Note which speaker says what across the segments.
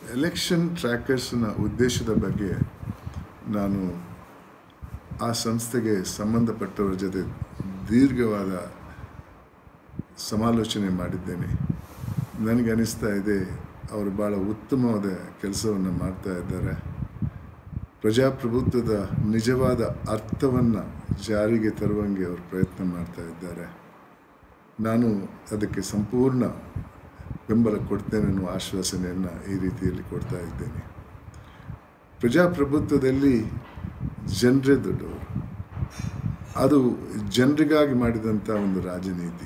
Speaker 1: election ಟ್ರ್ಯಾಕರ್ಸ್ನ ಉದ್ದೇಶದ ಬಗ್ಗೆ ನಾನು ಆ ಸಂಸ್ಥೆಗೆ ಸಂಬಂಧಪಟ್ಟವರ ಜೊತೆ ದೀರ್ಘವಾದ ಸಮಾಲೋಚನೆ ಮಾಡಿದ್ದೇನೆ ನನಗೆ ಅನಿಸ್ತಾ ಇದೆ ಅವರು ಭಾಳ ಉತ್ತಮವಾದ ಕೆಲಸವನ್ನು ಮಾಡ್ತಾ ಇದ್ದಾರೆ ಪ್ರಜಾಪ್ರಭುತ್ವದ ನಿಜವಾದ ಅರ್ಥವನ್ನು ಜಾರಿಗೆ ತರುವಂಗೆ ಅವರು ಪ್ರಯತ್ನ ಮಾಡ್ತಾ ಇದ್ದಾರೆ ನಾನು ಅದಕ್ಕೆ ಸಂಪೂರ್ಣ ಬೆಂಬಲ ಕೊಡ್ತೇನೆ ಅನ್ನುವ ಆಶ್ವಾಸನೆಯನ್ನು ಈ ರೀತಿಯಲ್ಲಿ ಕೊಡ್ತಾ ಇದ್ದೇನೆ ಪ್ರಜಾಪ್ರಭುತ್ವದಲ್ಲಿ ಜನರೇ ದೊಡ್ಡವರು ಅದು ಜನರಿಗಾಗಿ ಮಾಡಿದಂಥ ಒಂದು ರಾಜನೀತಿ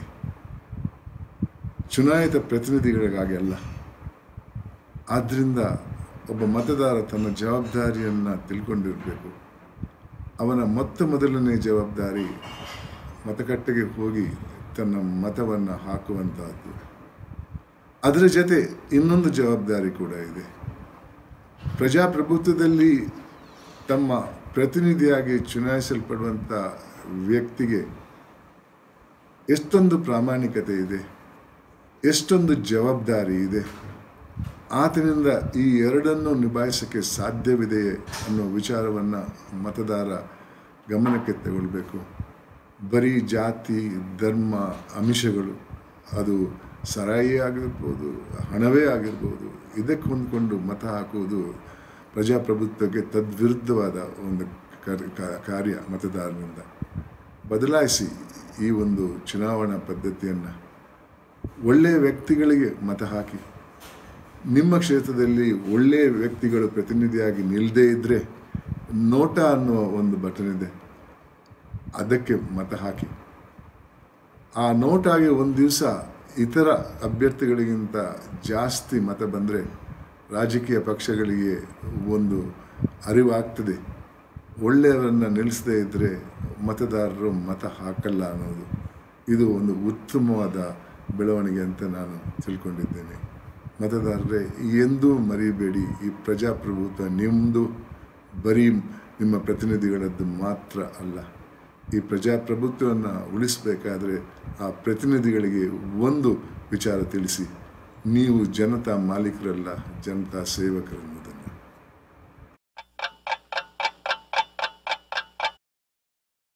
Speaker 1: ಚುನಾಯಿತ ಪ್ರತಿನಿಧಿಗಳಿಗಾಗಿ ಅಲ್ಲ ಆದ್ದರಿಂದ ಒಬ್ಬ ಮತದಾರ ತನ್ನ ಜವಾಬ್ದಾರಿಯನ್ನು ತಿಳ್ಕೊಂಡಿರಬೇಕು ಅವನ ಮೊತ್ತ ಮೊದಲನೇ ಜವಾಬ್ದಾರಿ ಮತಗಟ್ಟೆಗೆ ಹೋಗಿ ತನ್ನ ಮತವನ್ನು ಹಾಕುವಂತಹದ್ದು ಅದರ ಜೊತೆ ಇನ್ನೊಂದು ಜವಾಬ್ದಾರಿ ಕೂಡ ಇದೆ ಪ್ರಜಾಪ್ರಭುತ್ವದಲ್ಲಿ ತಮ್ಮ ಪ್ರತಿನಿಧಿಯಾಗಿ ಚುನಾಯಿಸಲ್ಪಡುವಂಥ ವ್ಯಕ್ತಿಗೆ ಎಷ್ಟೊಂದು ಪ್ರಾಮಾಣಿಕತೆ ಇದೆ ಎಷ್ಟೊಂದು ಜವಾಬ್ದಾರಿ ಇದೆ ಆತನಿಂದ ಈ ಎರಡನ್ನು ನಿಭಾಯಿಸೋಕ್ಕೆ ಸಾಧ್ಯವಿದೆಯೇ ಅನ್ನೋ ವಿಚಾರವನ್ನು ಮತದಾರ ಗಮನಕ್ಕೆ ತಗೊಳ್ಬೇಕು ಬರೀ ಜಾತಿ ಧರ್ಮ ಅಂಶಗಳು ಅದು ಸರಾಯಿ ಆಗಿರ್ಬೋದು ಹಣವೇ ಆಗಿರ್ಬೋದು ಇದಕ್ಕೆ ಹೊಂದ್ಕೊಂಡು ಮತ ಹಾಕುವುದು ಪ್ರಜಾಪ್ರಭುತ್ವಕ್ಕೆ ತದ್ವಿರುದ್ಧವಾದ ಒಂದು ಕಾರ್ಯ ಮತದಾರನಿಂದ ಬದಲಾಯಿಸಿ ಈ ಒಂದು ಚುನಾವಣಾ ಪದ್ಧತಿಯನ್ನು ಒಳ್ಳೆಯ ವ್ಯಕ್ತಿಗಳಿಗೆ ಮತ ಹಾಕಿ ನಿಮ್ಮ ಕ್ಷೇತ್ರದಲ್ಲಿ ಒಳ್ಳೆಯ ವ್ಯಕ್ತಿಗಳು ಪ್ರತಿನಿಧಿಯಾಗಿ ನಿಲ್ಲದೇ ಇದ್ದರೆ ನೋಟ ಅನ್ನುವ ಒಂದು ಬಟನ್ ಇದೆ ಅದಕ್ಕೆ ಮತ ಹಾಕಿ ಆ ನೋಟಾಗಿ ಒಂದು ದಿವಸ ಇತರ ಅಭ್ಯರ್ಥಿಗಳಿಗಿಂತ ಜಾಸ್ತಿ ಮತ ಬಂದರೆ ರಾಜಕೀಯ ಪಕ್ಷಗಳಿಗೆ ಒಂದು ಅರಿವಾಗ್ತದೆ ಒಳ್ಳೆಯವರನ್ನು ನಿಲ್ಲಿಸದೇ ಇದ್ದರೆ ಮತದಾರರು ಮತ ಹಾಕಲ್ಲ ಅನ್ನೋದು ಇದು ಒಂದು ಉತ್ತಮವಾದ ಬೆಳವಣಿಗೆ ಅಂತ ನಾನು ತಿಳ್ಕೊಂಡಿದ್ದೇನೆ ಮತದಾರರೇ ಎಂದೂ ಮರಿಬೇಡಿ ಈ ಪ್ರಜಾಪ್ರಭುತ್ವ ನಿಮ್ಮದು ಬರೀ ನಿಮ್ಮ ಪ್ರತಿನಿಧಿಗಳದ್ದು ಮಾತ್ರ ಅಲ್ಲ ಈ ಪ್ರಜಾಪ್ರಭುತ್ವವನ್ನು ಉಳಿಸಬೇಕಾದ್ರೆ ಆ ಪ್ರತಿನಿಧಿಗಳಿಗೆ ಒಂದು ವಿಚಾರ ತಿಳಿಸಿ ನೀವು ಜನತಾ ಮಾಲೀಕರಲ್ಲ ಜನತಾ ಸೇವಕರನ್ನು